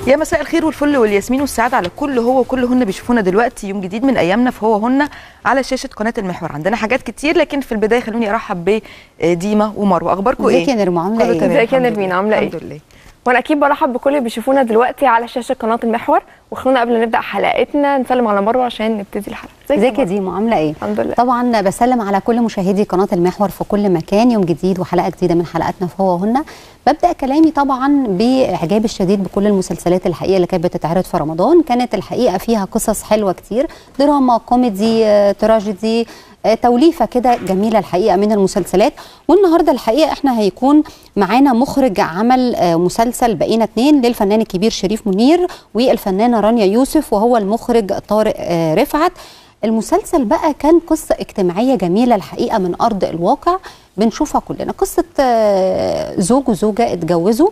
يا مساء الخير والفل والياسمين والسعادة على كل هو وكل هن بيشوفونا دلوقتي يوم جديد من أيامنا في هو هن على شاشة قناة المحور عندنا حاجات كتير لكن في البداية خلوني أرحب بديما ومروة أخباركم إيه؟ ازيك يا نرمو عامله كله ايه؟ تمام ازيك يا الحمد نرمين، لله. عاملة إيه؟ الحمد لله وانا اكيد برحب بكل اللي بيشوفونا دلوقتي على شاشه قناه المحور وخلونا قبل ما نبدا حلقتنا نسلم على مروه عشان نبتدي الحلقه ازيك يا مروة؟ ديمو عامله ايه؟ الحمد لله طبعا بسلم على كل مشاهدي قناه المحور في كل مكان يوم جديد وحلقه جديده من حلقاتنا في هو هنا ببدا كلامي طبعا باعجابي الشديد بكل المسلسلات الحقيقه اللي كانت بتتعرض في رمضان كانت الحقيقه فيها قصص حلوه كتير دراما كوميدي آه، تراجيدي آه، توليفه كده جميله الحقيقه من المسلسلات والنهارده الحقيقه احنا هيكون معانا مخرج عمل آه، مسلسل بقينا اتنين للفنان الكبير شريف منير والفنانه رانيا يوسف وهو المخرج طارق آه، رفعت المسلسل بقى كان قصة اجتماعية جميلة الحقيقة من أرض الواقع بنشوفها كلنا قصة آه، زوج وزوجة اتجوزوا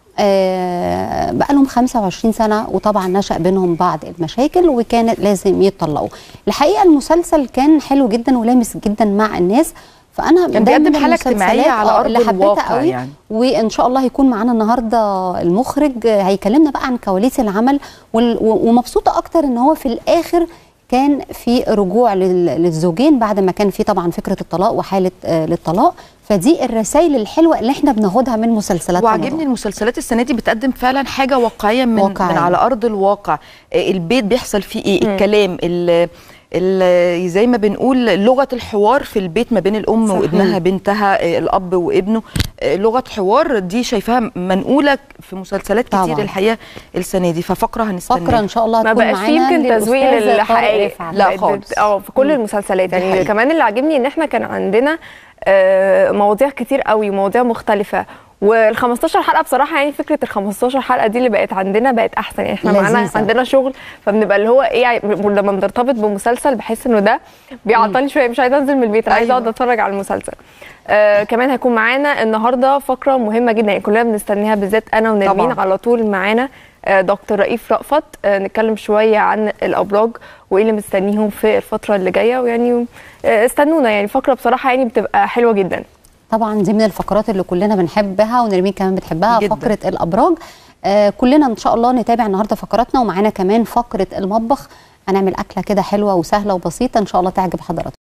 آه، بقالهم 25 سنة وطبعا نشأ بينهم بعض المشاكل وكانت لازم يتطلقوا الحقيقة المسلسل كان حلو جدا ولامس جدا مع الناس فأنا كان ده من بيقدم حالة المسلسلات، اجتماعية على آه، أرض اللي حبيتها الواقع قوي يعني. وان شاء الله هيكون معانا النهارده المخرج آه، هيكلمنا بقى عن كواليس العمل وال- و- ومبسوطه اكتر ان هو في الاخر كان في رجوع لل- للزوجين بعد ما كان في طبعا فكره الطلاق وحاله آه، للطلاق فدي الرسائل الحلوه اللي احنا بناخدها من مسلسلات وعجبني رمضان. المسلسلات السنه دي بتقدم فعلا حاجه واقعيه من واقعية. من على ارض الواقع إيه البيت بيحصل فيه ايه الكلام ال ال زي ما بنقول لغه الحوار في البيت ما بين الام صحيح. وابنها بنتها إيه الاب وابنه إيه لغه حوار دي شايفاها منقوله في مسلسلات كتير طبعاً. الحقيقه السنه دي ففقره هنستناها فقره ان شاء الله ما هتكون بقاش معانا فيه يمكن تزويق للأستاذ طارق للحقائق رفعت. لا بقت- خالص. اه في كل المسلسلات دي يعني حقيقة. كمان اللي عاجبني ان احنا كان عندنا آه، مواضيع كتير قوي مواضيع مختلفه وال 15 حلقه بصراحه يعني فكره ال 15 حلقه دي اللي بقت عندنا بقت احسن يعني احنا معانا لذيذة. عندنا شغل فبنبقى اللي هو ايه يعني لما بنرتبط بمسلسل بحس انه ده بيعطلني شويه مش عايزه انزل من البيت انا عايزه أيوة. اقعد اتفرج على المسلسل آه كمان هيكون معانا النهارده فقره مهمه جدا يعني كلنا بنستنيها بالذات انا ونرمين طبعاً. على طول معانا آه، دكتور رئيف رأفت آه، نتكلم شويه عن الابراج وايه اللي مستنيهم في الفتره اللي جايه ويعني آه، استنونا يعني فقره بصراحه يعني بتبقى حلوه جدا طبعا دي من الفقرات اللي كلنا بنحبها ونرمين كمان بتحبها جداً. فقره الابراج آه كلنا ان شاء الله نتابع النهارده فقراتنا ومعانا كمان فقره المطبخ هنعمل اكله كده حلوه وسهله وبسيطه ان شاء الله تعجب حضراتكم